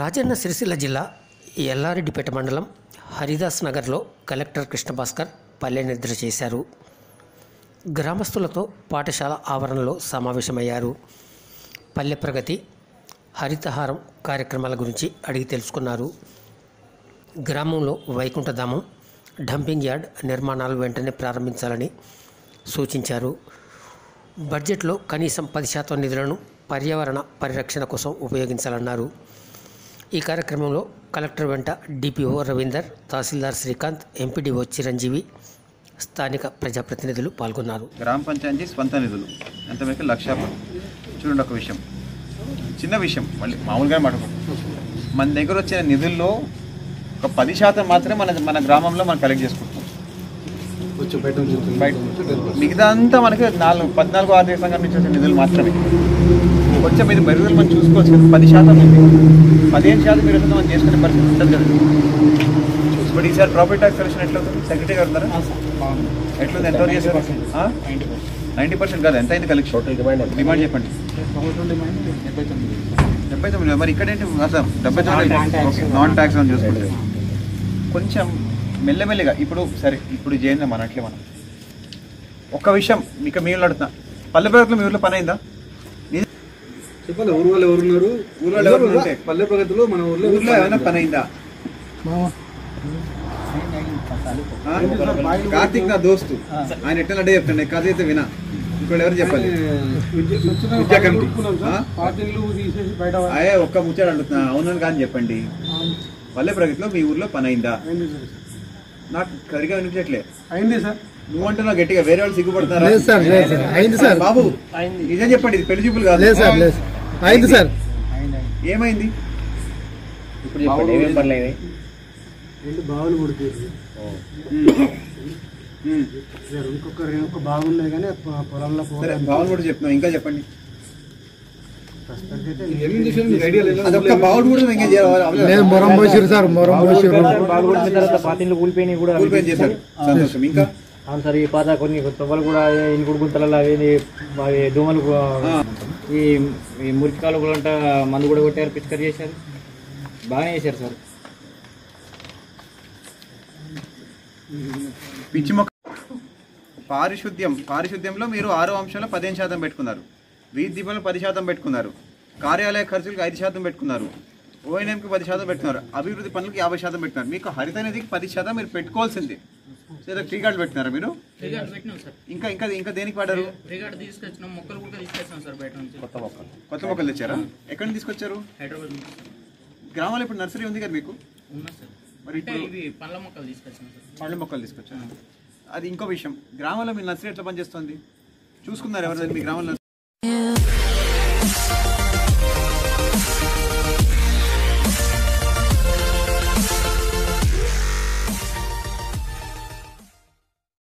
రాజన్న సిరిసిల్ల జిల్లా ఎల్లారెడ్డిపేట మండలం హరిదాస్ నగర్లో కలెక్టర్ కృష్ణభాస్కర్ పల్లె నిద్ర చేశారు గ్రామస్తులతో పాఠశాల ఆవరణలో సమావేశమయ్యారు పల్లె ప్రగతి హరితహారం కార్యక్రమాల గురించి అడిగి తెలుసుకున్నారు గ్రామంలో వైకుంఠధామం డంపింగ్ యార్డ్ నిర్మాణాలు వెంటనే ప్రారంభించాలని సూచించారు బడ్జెట్లో కనీసం పది శాతం నిధులను పర్యావరణ పరిరక్షణ కోసం ఉపయోగించాలన్నారు ఈ కార్యక్రమంలో కలెక్టర్ వెంట డిపిఓ రవీందర్ తహసీల్దార్ శ్రీకాంత్ ఎంపీడీఓ చిరంజీవి స్థానిక ప్రజాప్రతినిధులు పాల్గొన్నారు గ్రామ పంచాయతీ స్వంత నిధులు ఎంతవరకు లక్ష పది. చూడండి ఒక విషయం చిన్న విషయం మళ్ళీ మామూలుగా మాట్లాడుకుంటాం మన దగ్గర వచ్చిన నిధుల్లో ఒక పది శాతం మాత్రమే మన మన గ్రామంలో మనం కలెక్ట్ చేసుకుంటాం బయట మిగతా అంతా మనకి నాలుగు పద్నాలుగు ఆర్థిక సంఘం నుంచి వచ్చిన నిధులు మాత్రమే కొంచెం ఇది మెరుగుదల మనం చూసుకోవచ్చు కదా పది శాతం ఉంది పదిహేను శాతం మీరు మనం చేసుకునే పరిస్థితి ఉంటుంది కదా ఇప్పుడు ఈసారి ప్రాఫిట్ ట్యాక్స్ కలెక్షన్ ఎట్లా అవుతుంది సెక్రటరీ గారు ఉన్నారా ఎట్లుంది ఎంత చేశారు నైంటీ పర్సెంట్ కాదు ఎంత అయింది కలెక్షన్ డిమాండ్ చెప్పండి డెబ్బై తొమ్మిది మరి ఇక్కడ ఏంటి అసలు డెబ్బై తొమ్మిది నాన్ ట్యాక్స్ అని చూసుకుంటే కొంచెం మెల్లమెల్లగా ఇప్పుడు సరే ఇప్పుడు చేయండి మన అట్లే మనం ఒక్క విషయం మీకు మీరు అడుగుతున్నా పల్లె ప్రగతిలో మీ ఊర్లో పని అయిందా చెప్పాలి ఊరు వాళ్ళు ఎవరున్నారు ఊరు వాళ్ళు ఎవరు ఉంటే? పల్లె ప్రగతిలో మన ఊర్లో ఊర్లో ఏమైనా పని అయిందా ఆ? కార్తీక్ నా దోస్తు ఆయన ఎట్లా అంటే చెప్తాను కథ అయితే వినా ఇంకోటి ఎవరు చెప్పాలి విద్యా కమిటీ ఆ? పార్టీలు తీసేసి బయట అయ్యే ఒక్క ముచ్చాడు అడుగుతున్నా అవునని కానీ చెప్పండి పల్లె ప్రగతిలో మీ ఊర్లో పని అయిందా అయింది సార్ నాకు సరిగా వినిపించట్లే అయింది సార్ నువ్వు అంటున్నావు గట్టిగా వేరే వాళ్ళు సిగ్గుపడతారా లేదు సార్ లేదు సార్ అయింది సార్ బాబు నిజం చెప్పండి ఇది పెళ్లి చూపులు కాదు లేదు సార్ లేదు అయింది సార్ ఏమైంది ఇప్పుడు చెప్పండి ఏమేం పర్లేదు రెండు బావులు కొడుతుంది ఉమ్. ఇంకొక ఇంకొక బాగున్నాయి కానీ పొ- పొలంలో సరే పోవడం బావులు కూడా చెప్తున్నావు ఇంకా చెప్పండి ఐడియా లేదు అదొక్క బావుడు కూడా ఇంకా చేయాలి లేదు మొరం పోసిరు సార్ మొరం పోసిరు బాగుపడిన తర్వాత పాతిళ్ళు కూలిపోయినాయి కూడా కూలిపోయి చేశారు సంతోషం ఇంకా అవును సార్ ఈ పాత కొన్ని తొవ్వలు కూడా ఇంకుడు గుంతలలో అవి అవి దోమలు కూడా ఆ. ఈ ఈ మురికి కాలువలు అంట మందు కూడా కొట్టారు పిచికారి చేశారు బాగానే చేశారు సార్ పిచ్చి మొక్క పారిశుద్ధ్యం పారిశుద్ధ్యంలో మీరు ఆరో అంశంలో పదిహేను శాతం పెట్టుకున్నారు వీధి దీపంలో పది శాతం పెట్టుకున్నారు కార్యాలయ ఖర్చులకు ఐదు శాతం పెట్టుకున్నారు ఓఎన్ఎంకి పది శాతం పెట్టుకున్నారు అభివృద్ధి పనులకు యాభై శాతం పెట్టుకున్నారు మీకు హరిత నిధికి పది శాతం మీరు పెట్టుకోవాల్సిందే లేదా టీ కార్డు పెట్టినారా మీరు రిగార్డ్ పెట్టినాం సార్ ఇంకా ఇంకా ఇంకా దేనికి వాడారు రిగార్డ్ తీసుకొచ్చినాం మొక్కలు కూడా తీసుకొచ్చాం సార్ బయట నుంచి కొత్త మొక్కలు కొత్త మొక్కలు తెచ్చారా ఎక్కడి నుంచి తీసుకొచ్చారు హైదరాబాద్ నుంచి గ్రామాల్లో ఇప్పుడు నర్సరీ ఉంది కదా మీకు ఉన్నా సార్ మరి అంటే ఇప్పుడు ఇవి పండ్ల మొక్కలు తీసుకొచ్చినాం సార్ పళ్ళ మొక్కలు తీసుకొచ్చారు అది ఇంకో విషయం గ్రామంలో మీ నర్సరీ ఎట్లా పనిచేస్తుంది చూసుకున్నారు ఎవరు మీ గ్రామంలో